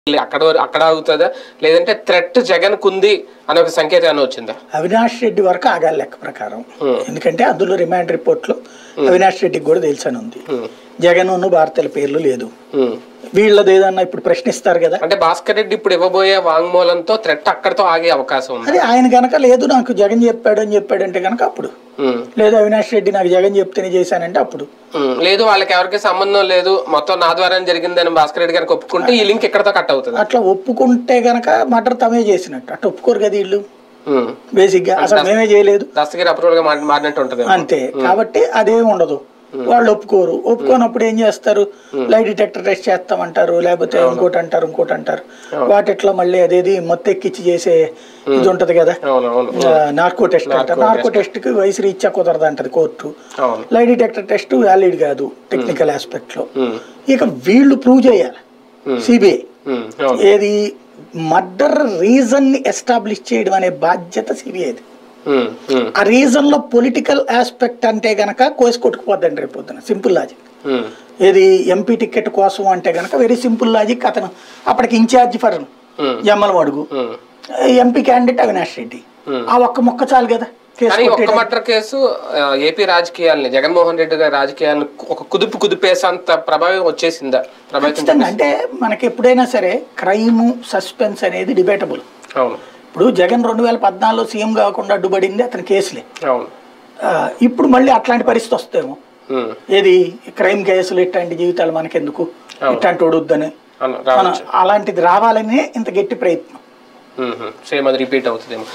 అక్కడ వరకు- అక్కడ ఆగుతుందా లేదంటే థ్రెట్ జగన్ కుంది అనే ఒక సంకేతం ఏమైనా వచ్చిందా అవినాష్ రెడ్డి వరకు ఆగాలి లెక్క ప్రకారం ఎందుకంటే అందులో రిమాండ్ రిపోర్ట్లో అవినాష్ రెడ్డికి కూడా తెలిసని ఉంది జగన్ భారతీయుల పేర్లు లేదు ఉమ్. వీళ్ళది ఏదన్నా ఇప్పుడు ప్రశ్నిస్తారు కదా అంటే భాస్కర్ రెడ్డి ఇప్పుడు ఇవ్వబోయే వాంగ్మూలంతో థ్రెట్ అక్కడితో ఆగే అవకాశం ఉంది అది ఆయన గనక లేదు నాకు జగన్ చెప్పాడు అని చెప్పాడంటే గనక అప్పుడు ఉమ్. లేదు అవినాష్ రెడ్డి నాకు జగన్ చెప్తేనే చేశానంటే అప్పుడు ఉమ్. లేదు వాళ్ళకి ఎవరికి సంబంధం లేదు మొత్తం నా ద్వారా జరిగిందని భాస్కర్ రెడ్డి గారికి ఒప్పుకుంటే ఈ లింక్ ఎక్కడితో కట్ అవుతుంది అట్లా ఒప్పుకుంటే గనక మటర్ తమే చేసినట్టు అట్లా ఒప్పుకోరు కదా వీళ్ళు ఉమ్. బేసిక్ గా అసలు మేమే చేయలేదు దస్తగిరి అప్రూవల్ గా మారి- మారినట్టు ఉంటుంది అంతే కాబట్టి అదేం ఉండదు వాళ్ళు ఒప్పుకోరు ఒప్పుకోనప్పుడు ఏం చేస్తారు లై డిటెక్టర్ టెస్ట్ చేస్తామంటారు లేకపోతే ఇంకోటి అంటారు ఇంకోటి అంటారు వాటిట్లో మళ్ళీ అదేది మొత్తం ఎక్కిచ్చి చేసే ఇది ఉంటది కదా అవును అవును నార్కో టెస్ట్ అంటారు నార్కో టెస్ట్ కి వయసు రీత్యా కుదరదు అంటది కోర్టు అవును లై డిటెక్టర్ టెస్ట్ వ్యాలిడ్ కాదు టెక్నికల్ ఆస్పెక్ట్ లో ఉమ్. ఇక వీళ్ళు ప్రూవ్ చేయాలి సిబిఐ ఉమ్. అవును ఏది మర్డర్ రీజన్ ని ఎస్టాబ్లిష్ చేయడం అనే బాధ్యత సిబిఐది ఉమ్. ఉమ్. ఆ రీజన్ లో పొలిటికల్ ఆస్పెక్ట్ అంటే గనక కోసి కొట్టుకుపోద్దండి రేపు పొద్దున సింపుల్ లాజిక్ ఉమ్. ఏది ఎంపీ టికెట్ కోసం అంటే గనక వెరీ సింపుల్ లాజిక్ అతను అప్పటికి incharge for Hmm. Jammalamadugu ఉమ్. ఎంపీ క్యాండిడేట్ అవినాష్ రెడ్డి ఆ ఒక్క మొక్క చాలు కదా కేసు కానీ ఒక్క కొట్టేయడానికి. మర్డర్ కేసు ఆ, ఏపీ రాజకీయాలని జగన్మోహన్ రెడ్డి గారి రాజకీయాలను ఒక కుదుపు కుదిపేసేంత ప్రభావం వచ్చేసిందా ప్రభావితం ఖచ్చితంగా అంటే మనకి ఎప్పుడైనా సరే క్రైమ్ సస్పెన్స్ అనేది డిబేటబుల్ అవును ఇప్పుడు జగన్ రెండు వేల పద్నాలుగులో సీఎం కాకుండా అడ్డుపడింది అతని కేసులే అవును ఆ, ఇప్పుడు మళ్ళీ అట్లాంటి పరిస్థితి వస్తేమో ఉమ్. ఏది క్రైమ్ కేసులు ఇట్లాంటి జీవితాలు మనకెందుకు ఇట్లాంటి వద్దని అవును రావచ్చు అలాంటిది రావాలనే ఇంత గట్టి ప్రయత్నం సేమ్ అది రిపీట్ అవుతుందేమో